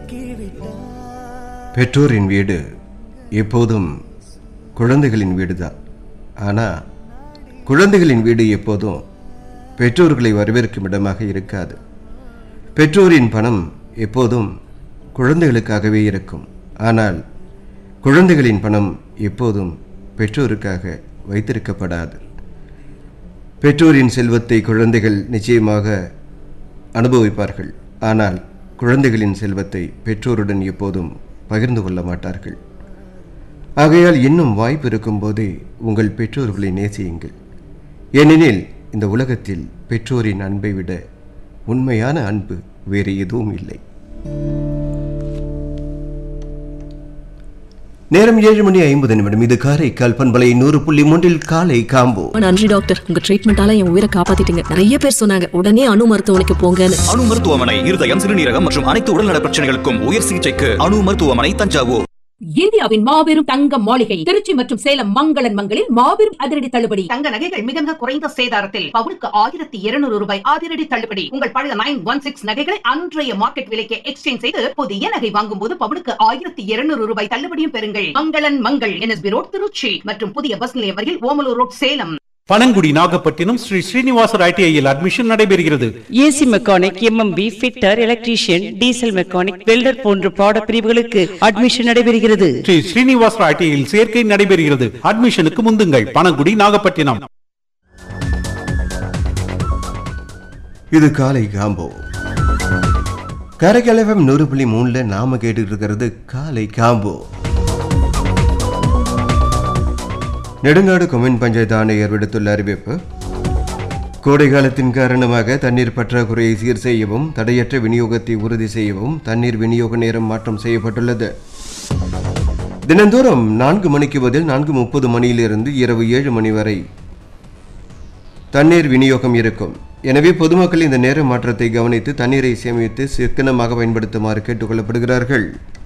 பெற்றோரின் வீடு எப்போதும் குழந்தைகளின் வீடுதான் ஆனால் குழந்தைகளின் வீடு எப்போதும் பெற்றோர்களை வரவேற்கும் இடமாக இருக்காது பெற்றோரின் பணம் எப்போதும் குழந்தைகளுக்காகவே இருக்கும் ஆனால் குழந்தைகளின் பணம் எப்போதும் பெற்றோருக்காக வைத்திருக்கப்படாது பெற்றோரின் செல்வத்தை குழந்தைகள் நிச்சயமாக அனுபவிப்பார்கள் ஆனால் குழந்தைகளின் செல்வத்தை பெற்றோருடன் எப்போதும் பகிர்ந்து கொள்ள மாட்டார்கள் ஆகையால் இன்னும் வாய்ப்பு இருக்கும் போதே உங்கள் பெற்றோர்களை நேசியுங்கள் ஏனெனில் இந்த உலகத்தில் பெற்றோரின் அன்பை விட உண்மையான அன்பு வேறு எதுவும் இல்லை நேரம் ஏழு மணி ஐம்பது நிமிடம் இது காரைக்கால் பண்பலை நூறு புள்ளி மூன்றில் காலை காம்போ ரொம்ப நன்றி டாக்டர் உங்க ட்ரீட்மெண்டால என் உயிரை காப்பாத்திட்டீங்க நிறைய பேர் சொன்னாங்க உடனே அணு மருத்துவமனைக்கு போங்கன்னு அணு மருத்துவமனை இருதயம் சிறுநீரகம் மற்றும் அனைத்து உடல்நல பிரச்சனைகளுக்கும் உயர் சிகிச்சைக்கு அணு மருத்துவமனை தஞ்சாவூர் இந்தியாவின் மாபெரும் தங்க மாளிகை திருச்சி மற்றும் சேலம் மங்களன் மங்களில் மாபெரும் அதிரடி தள்ளுபடி தங்க நகைகள் மிக மிக குறைந்த சேதாரத்தில் பவுனுக்கு ஆயிரத்தி இருநூறு ரூபாய் அதிரடி தள்ளுபடி உங்கள் பழைய நைன் ஒன் சிக்ஸ் நகைகளை அன்றைய மார்க்கெட் விலைக்கு எக்ஸ்சேஞ்ச் செய்து புதிய நகை வாங்கும் போது பவுனுக்கு ஆயிரத்தி இருநூறு ரூபாய் தள்ளுபடியும் பெறுங்கள் மங்களன் மங்கள் என்எஸ்பி ரோட் திருச்சி மற்றும் புதிய பஸ் நிலையம் வரையில் ஓமலூர் ரோட் சேலம் பனங்குடி நாகப்பட்டினம் ஸ்ரீ ஸ்ரீனிவாசர் ஐடிஐயில் அட்மிஷன் நடைபெறுகிறது AC mechanic MMP fitter electrician diesel mechanic welder போன்ற பாட பிரிவுகளுக்கு அட்மிஷன் நடைபெறுகிறது ஸ்ரீ ஸ்ரீனிவாசர் ஐடிஐயில் சேர்க்கை நடைபெறுகிறது அட்மிஷனுக்கு முந்துங்கள் பனங்குடி நாகப்பட்டினம் இது காலை காம்போ காரைக்கால் எஃப்எம் நூறு புள்ளி மூணுல நாம கேட்டுட்டு இருக்கிறது காலை காம்போ நெடுங்காடு கொம்யூன் பஞ்சாயத்து ஆணையர் விடுத்துள்ள அறிவிப்பு கோடை காலத்தின் காரணமாக தண்ணீர் பற்றாக்குறையை சீர் செய்யவும் தடையற்ற விநியோகத்தை உறுதி செய்யவும் தண்ணீர் விநியோக நேரம் மாற்றம் செய்யப்பட்டுள்ளது தினந்தோறும் நான்கு மணிக்கு பதில் நான்கு முப்பது மணியிலிருந்து இரவு ஏழு மணி வரை தண்ணீர் விநியோகம் இருக்கும் எனவே பொதுமக்கள் இந்த நேர மாற்றத்தை கவனித்து தண்ணீரை சேமித்து சிக்கனமாக பயன்படுத்துமாறு கேட்டுக்கொள்ளப்படுகிறார்கள்